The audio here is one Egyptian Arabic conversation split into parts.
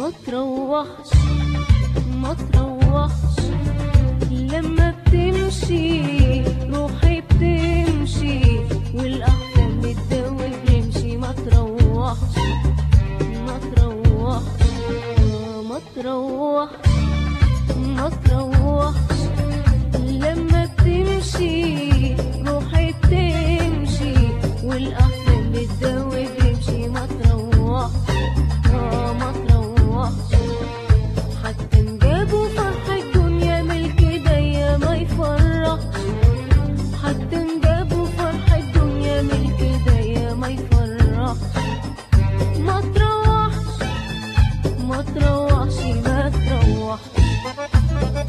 ما تروحش ما تروحش لما بتمشي روحي بتمشي والأحلام بتداوي بيمشي ما تروحش ما تروحش ما تروحش ما تروحش لما بتمشي روحي بتمشي والأحلام بتداوي بيمشي ما تروحش آه ما تروحش حتى نجابوا فرح الدنيا ملك ايديا ما يفرحش حتى نجابوا فرح الدنيا ملك ايديا ما يفرحش ما تروحش ما تروحش ما تروحش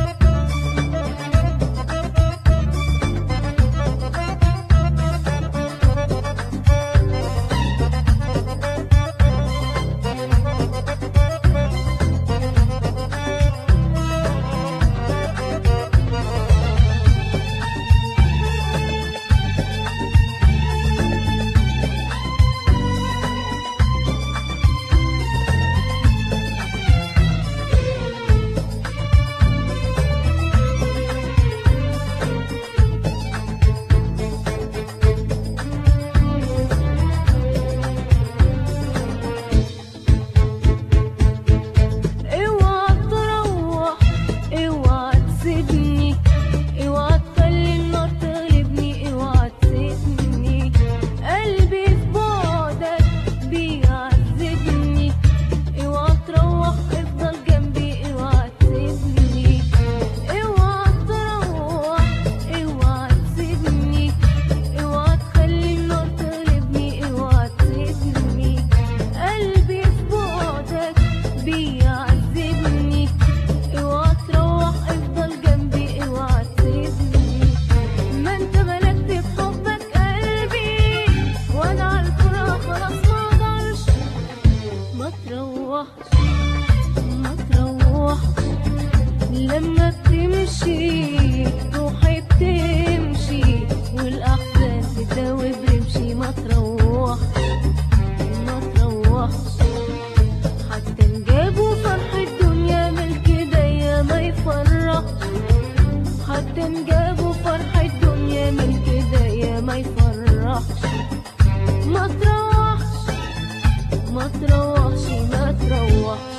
اوعى تروح اوعى تسيبني اوعى تخلي النار تغلبني اوعى تسيبني قلبي في بعدك بيعذبني اوعى تروح افضل جنبي اوعى تسيبني اوعى تروح اوعى تسيبني اوعى تخلي النار تغلبني اوعى تسيبني قلبي في بعدك بيعذبني اوعى تروح افضل جنبي اوعى تسيبني ما انت ملكت بحبك قلبي وانا على الفراق خلاص ما اقدرش ما تروحش ما تروحش لما بتمشي روحي بتمشي والاحزان تداوي برمشي ما تروحش ما تروحش حتى نجابوا فرح الدنيا ملك ايديا ما يفرحش حتى نجابوا فرح الدنيا ملك ايديا ما يفرحش ما تروحش ما تروحش ما تروحش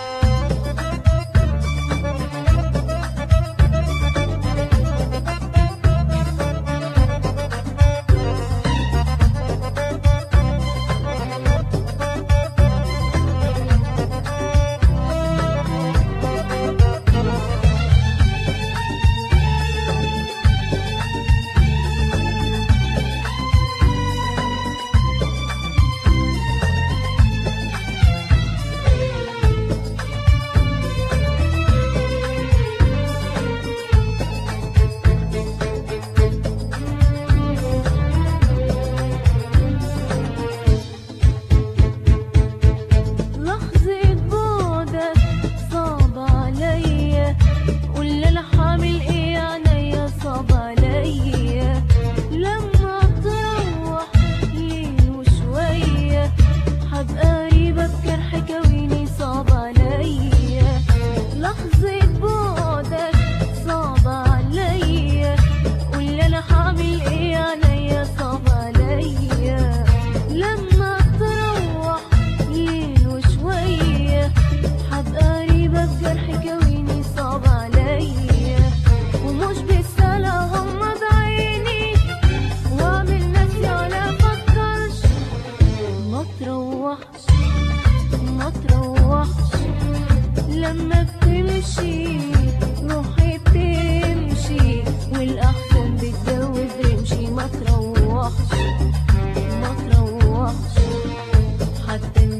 لحظة بعدك صعب عليا قول انا حامل ايه عينيا صعب عليا لما تروح ليل وشوية حبقى قريبة بجرح كويني صعب عليا لحظة بعدك صعب عليا قول انا حامل ايه عينيا صعب عليا لما تروح ليل وشوية حبقى قريبة بجرح كويني صعب عليا ومش بالسهل اغمض عيني واعمل نفسي ولا افكرش ما تروحش ما تروحش لما بتمشي روحي بتمشي والاحزان بتدوب رمشي ما تروحش ما تروحش حتى